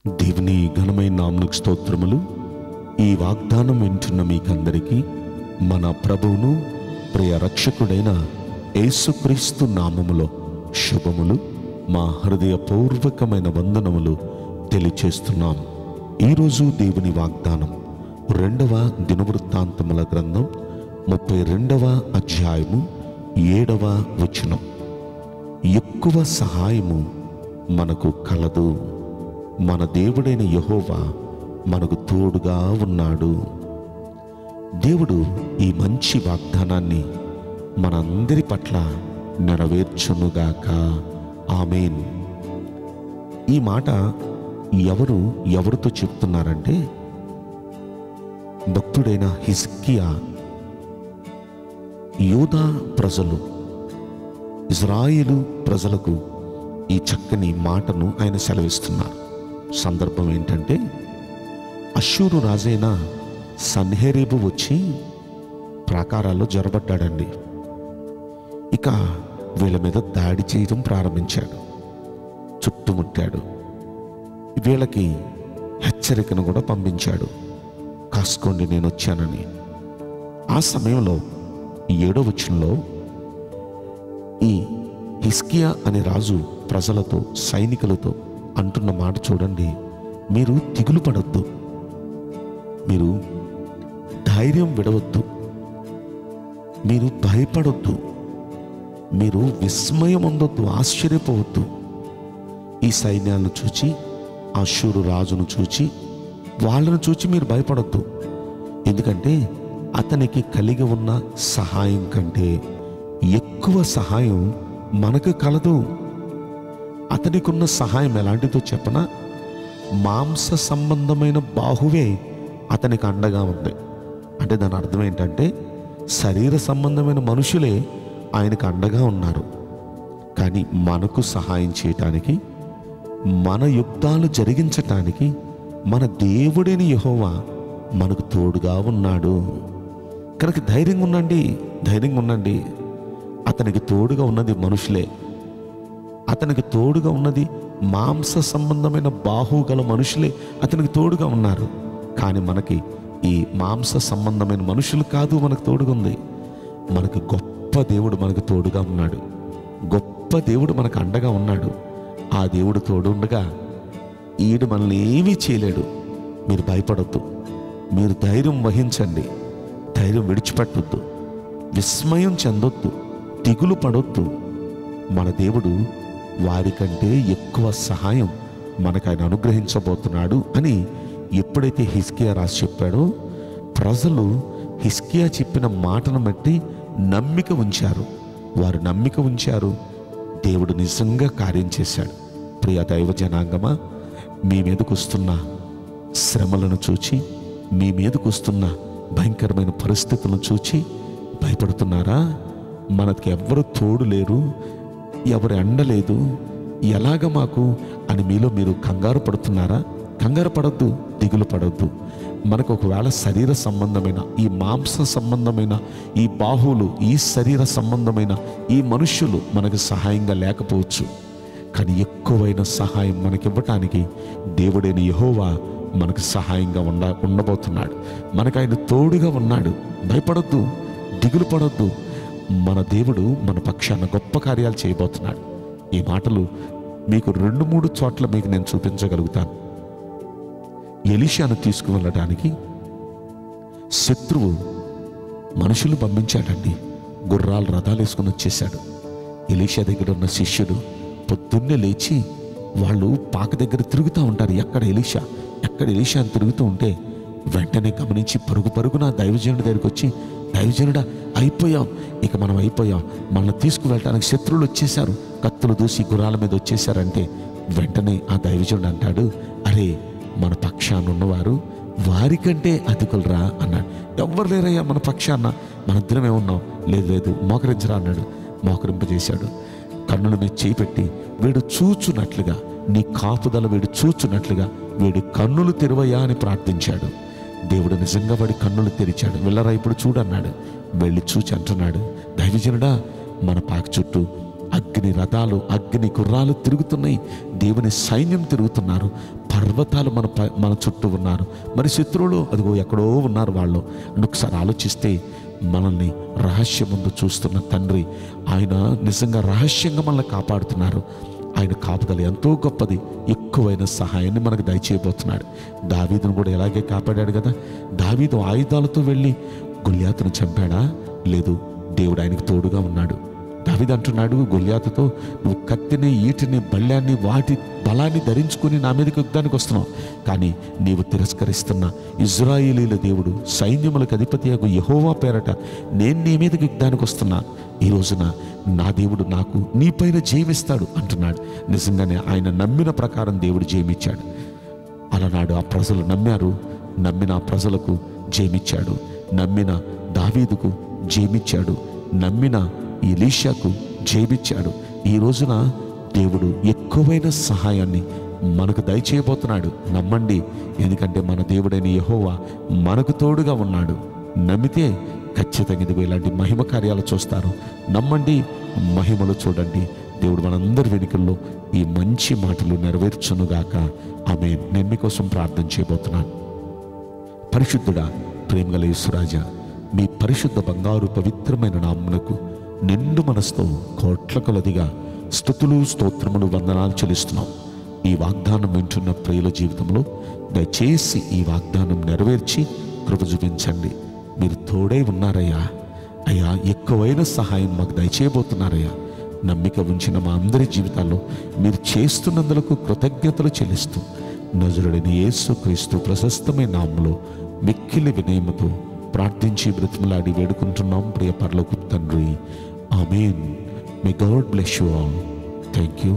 దేవుని ఘనమైన నామకు స్తోత్రములు ఈ వాగ్దానం వింటున్న మీకందరికీ మన ప్రభువును ప్రియ రక్షకుడైన యేసుక్రీస్తు నామములో శుభములు మా హృదయపూర్వకమైన వందనములు తెలియచేస్తున్నాం ఈరోజు దేవుని వాగ్దానం రెండవ దినవృత్తాంతముల గ్రంథం ముప్పై రెండవ అధ్యాయము ఏడవ వచనం ఎక్కువ సహాయము మనకు కలదు మన దేవుడైన యహోవా మనకు తోడుగా ఉన్నాడు దేవుడు ఈ మంచి వాగ్దానాన్ని మనందరి పట్ల నెరవేర్చునుగాక ఆమెన్ ఈ మాట ఎవరు ఎవరితో చెప్తున్నారంటే భక్తుడైన హిస్కియా యూదా ప్రజలు ఇజ్రాయేలు ప్రజలకు ఈ చక్కని మాటను ఆయన సెలవిస్తున్నారు సందర్భం ఏంటంటే అశ్షూరు రాజైన సన్హెరీబు వచ్చి ప్రాకారాల్లో జొరబడ్డాడండి ఇక వీళ్ళ మీద దాడి చేయడం ప్రారంభించాడు చుట్టుముట్టాడు వీళ్ళకి హెచ్చరికను కూడా పంపించాడు కాసుకోండి నేను వచ్చానని ఆ సమయంలో ఈ ఏడో వచనంలో ఈ హిస్కియా అనే రాజు ప్రజలతో సైనికులతో అంటున్న మాట చూడండి మీరు దిగులు పడొద్దు మీరు ధైర్యం విడవద్దు మీరు భయపడొద్దు మీరు విస్మయం అందొద్దు ఆశ్చర్యపోవద్దు ఈ సైన్యాలను చూచి అశూరు రాజును చూచి వాళ్ళను చూచి మీరు భయపడొద్దు ఎందుకంటే అతనికి కలిగి ఉన్న సహాయం కంటే ఎక్కువ సహాయం మనకు కలదు అతనికున్న సహాయం ఎలాంటిదో చెప్పనా మాంస సంబంధమైన బాహువే అతనికి అండగా ఉంది అంటే దాని అర్థం ఏంటంటే శరీర సంబంధమైన మనుషులే ఆయనకు అండగా ఉన్నారు కానీ మనకు సహాయం చేయటానికి మన యుద్ధాలు జరిగించటానికి మన దేవుడిని యహోవా మనకు తోడుగా ఉన్నాడు కనుక ధైర్యంగా ఉండండి ధైర్యంగా ఉండండి అతనికి తోడుగా ఉన్నది మనుషులే అతనికి తోడుగా ఉన్నది మాంస సంబంధమైన బాహు గల మనుషులే అతనికి తోడుగా ఉన్నారు కానీ మనకి ఈ మాంస సంబంధమైన మనుషులు కాదు మనకు తోడుగా ఉంది మనకు గొప్ప దేవుడు మనకు తోడుగా ఉన్నాడు గొప్ప దేవుడు మనకు అండగా ఉన్నాడు ఆ దేవుడు తోడు ఉండగా ఈడు మనల్ని ఏమీ చేయలేడు మీరు భయపడొద్దు మీరు ధైర్యం వహించండి ధైర్యం విడిచిపెట్టొద్దు విస్మయం చెందొద్దు దిగులు పడొద్దు మన దేవుడు వారికంటే ఎక్కువ సహాయం మనకు ఆయన అనుగ్రహించబోతున్నాడు అని ఎప్పుడైతే హిస్కియా రాసి చెప్పాడో ప్రజలు హిస్కియా చెప్పిన మాటను బట్టి నమ్మిక ఉంచారు వారు నమ్మిక ఉంచారు దేవుడు నిజంగా కార్యం చేశాడు ప్రియ దైవ జనాంగమా మీ మీదకు వస్తున్న శ్రమలను చూచి మీ మీదకు వస్తున్న భయంకరమైన పరిస్థితులను చూచి భయపడుతున్నారా మనకి ఎవ్వరు తోడు లేరు ఎవరు ఎండలేదు ఎలాగ మాకు అని మీలో మీరు కంగారు పడుతున్నారా కంగారు పడొద్దు దిగులు పడొద్దు మనకు ఒకవేళ శరీర సంబంధమైన ఈ మాంస సంబంధమైన ఈ బాహువులు ఈ శరీర సంబంధమైన ఈ మనుష్యులు మనకు సహాయంగా లేకపోవచ్చు కానీ ఎక్కువైన సహాయం మనకివ్వటానికి దేవుడైన యహోవా మనకు సహాయంగా ఉండ ఉండబోతున్నాడు మనకు ఆయన తోడుగా ఉన్నాడు భయపడొద్దు దిగులు పడొద్దు మన దేవుడు మన పక్షాన గొప్ప కార్యాలు చేయబోతున్నాడు ఈ మాటలు మీకు రెండు మూడు చోట్ల మీకు నేను చూపించగలుగుతాను ఎలిషాను తీసుకువెళ్ళడానికి శత్రువు మనుషులు పంపించాడండి గుర్రాలు రథాలు వేసుకుని వచ్చేసాడు ఎలీషా దగ్గర ఉన్న శిష్యుడు పొద్దున్నే లేచి వాళ్ళు పాక దగ్గర తిరుగుతూ ఉంటారు ఎక్కడ ఎలీషా ఎక్కడ ఎలీషా అని తిరుగుతూ ఉంటే వెంటనే గమనించి పరుగు పరుగున దైవజనుడి దగ్గరికి వచ్చి దైవజనుడా అయిపోయాం ఇక మనం అయిపోయాం మనల్ని తీసుకువెళ్ళటానికి శత్రువులు వచ్చేసారు కత్తులు దూసి గుర్రాల మీద వచ్చేసారంటే వెంటనే ఆ దైవజనుడు అంటాడు అరే మన పక్షాన ఉన్నవారు వారికంటే అధికులరా అన్నాడు ఎవ్వరు లేరయ్యా మన పక్షాన మన ఇద్దరమే ఉన్నాం లేదు లేదు మోకరించరా అన్నాడు మోకరింపజేశాడు కన్నుల మీద చేయి పెట్టి వీడు చూచున్నట్లుగా నీ కాపుదల వీడు చూచున్నట్లుగా వీడి కన్నులు తెరవయా అని ప్రార్థించాడు దేవుడు నిజంగా వాడి కన్నులు తెరిచాడు వెళ్ళరా ఇప్పుడు చూడన్నాడు వెళ్ళి చూచి అంటున్నాడు దైవజనుడా మన పాక చుట్టూ అగ్ని రథాలు అగ్ని గుర్రాలు తిరుగుతున్నాయి దేవుని సైన్యం తిరుగుతున్నారు పర్వతాలు మన ప- మన చుట్టూ ఉన్నారు మరి శత్రువులు అదిగో ఎక్కడో ఉన్నారు వాళ్ళు అని ఒకసారి ఆలోచిస్తే మనల్ని రహస్యం ముందు చూస్తున్న తండ్రి ఆయన నిజంగా రహస్యంగా మనల్ని కాపాడుతున్నారు ఆయన కాపుదల ఎంతో గొప్పది ఎక్కువైన సహాయాన్ని మనకు దయచేయబోతున్నాడు దావీదును కూడా ఇలాగే కాపాడాడు కదా దావీదు ఆయుధాలతో వెళ్ళి గొల్యాతును చంపాడా లేదు దేవుడు ఆయనకు తోడుగా ఉన్నాడు దావీదు అంటున్నాడు గొల్యాతుతో నువ్వు కత్తిని ఈటిని బళ్యాన్ని వాటి బలాన్ని ధరించుకుని నా మీదకి యుద్ధానికి వస్తున్నావు కానీ నీవు తిరస్కరిస్తున్న ఇజ్రాయేలీల దేవుడు సైన్యములకు అధిపతి అగు యహోవా పేరట నేను నీ మీదకి యుద్ధానికి వస్తున్నా ఈ రోజున నా దేవుడు నాకు నీపైన జయమిస్తాడు అంటున్నాడు నిజంగానే ఆయన నమ్మిన ప్రకారం దేవుడు జయమిచ్చాడు అలనాడు ఆ ప్రజలు నమ్మారు నమ్మిన ఆ ప్రజలకు జయమిచ్చాడు నమ్మిన దావీదుకు జయమిచ్చాడు నమ్మిన ఎలీషాకు జయమిచ్చాడు ఈ రోజున దేవుడు ఎక్కువైన సహాయాన్ని మనకు దయచేయబోతున్నాడు నమ్మండి ఎందుకంటే మన దేవుడైన యెహోవా మనకు తోడుగా ఉన్నాడు నమ్మితే ఖచ్చితంగా ఇదిగో ఇలాంటి మహిమ కార్యాలు చూస్తారు నమ్మండి మహిమలు చూడండి దేవుడు మనందరి వెనుకల్లో ఈ మంచి మాటలు నెరవేర్చునుగాక ఆమె నేను మీకోసం ప్రార్థన చేయబోతున్నాను పరిశుద్ధుడా ప్రేమగల యేసురాజా మీ పరిశుద్ధ బంగారు పవిత్రమైన నామునకు నిండు మనసుతో కోట్ల కొలదిగా స్థుతులు స్తోత్రములు వందనాలు చెల్లిస్తున్నాం ఈ వాగ్దానం వింటున్న ప్రియుల జీవితంలో దయచేసి ఈ వాగ్దానం నెరవేర్చి కృప చూపించండి మీరు తోడై ఉన్నారయ్యా అయ్యా ఎక్కువైన సహాయం మాకు దయచేయబోతున్నారయ్యా నమ్మిక ఉంచిన మా అందరి జీవితాల్లో మీరు చేస్తున్నందులకు కృతజ్ఞతలు చెల్లిస్తూ నజరుడైన యేసు క్రీస్తు ప్రశస్తమైన నామంలో మిక్కిలి వినయముతో ప్రార్థించి బ్రతిమలాడి వేడుకుంటున్నాం ప్రియ పరలోకు తండ్రి amen may God bless you all thank you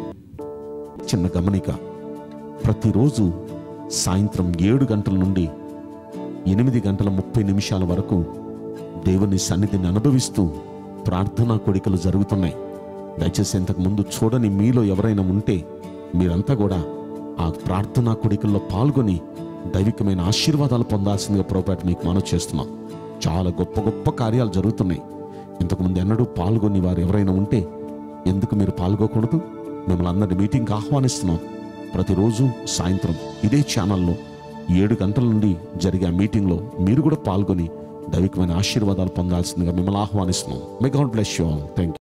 చిన్న గమనిక ప్రతిరోజు సాయంత్రం ఏడు గంటల నుండి ఎనిమిది గంటల ముప్పై నిమిషాల వరకు దేవుని సన్నిధిని అనుభవిస్తూ ప్రార్థనా కోడికలు జరుగుతున్నాయి దయచేసి ఇంతకు ముందు చూడని మీలో ఎవరైనా ఉంటే మీరంతా కూడా ఆ ప్రార్థనా కోడికల్లో పాల్గొని దైవికమైన ఆశీర్వాదాలు పొందాల్సిందిగా పొరపాటు మీకు మనవి చేస్తున్నాం చాలా గొప్ప గొప్ప కార్యాలు జరుగుతున్నాయి ఇంతకుముందు ఎన్నడూ పాల్గొని వారు ఎవరైనా ఉంటే ఎందుకు మీరు పాల్గొకూడదు మిమ్మల్ని అందరి మీటింగ్కి ఆహ్వానిస్తున్నాం ప్రతిరోజు సాయంత్రం ఇదే ఛానల్లో ఏడు గంటల నుండి జరిగే ఆ మీటింగ్లో మీరు కూడా పాల్గొని దైవికమైన ఆశీర్వాదాలు పొందాల్సిందిగా మిమ్మల్ని ఆహ్వానిస్తున్నాం may God bless you all thank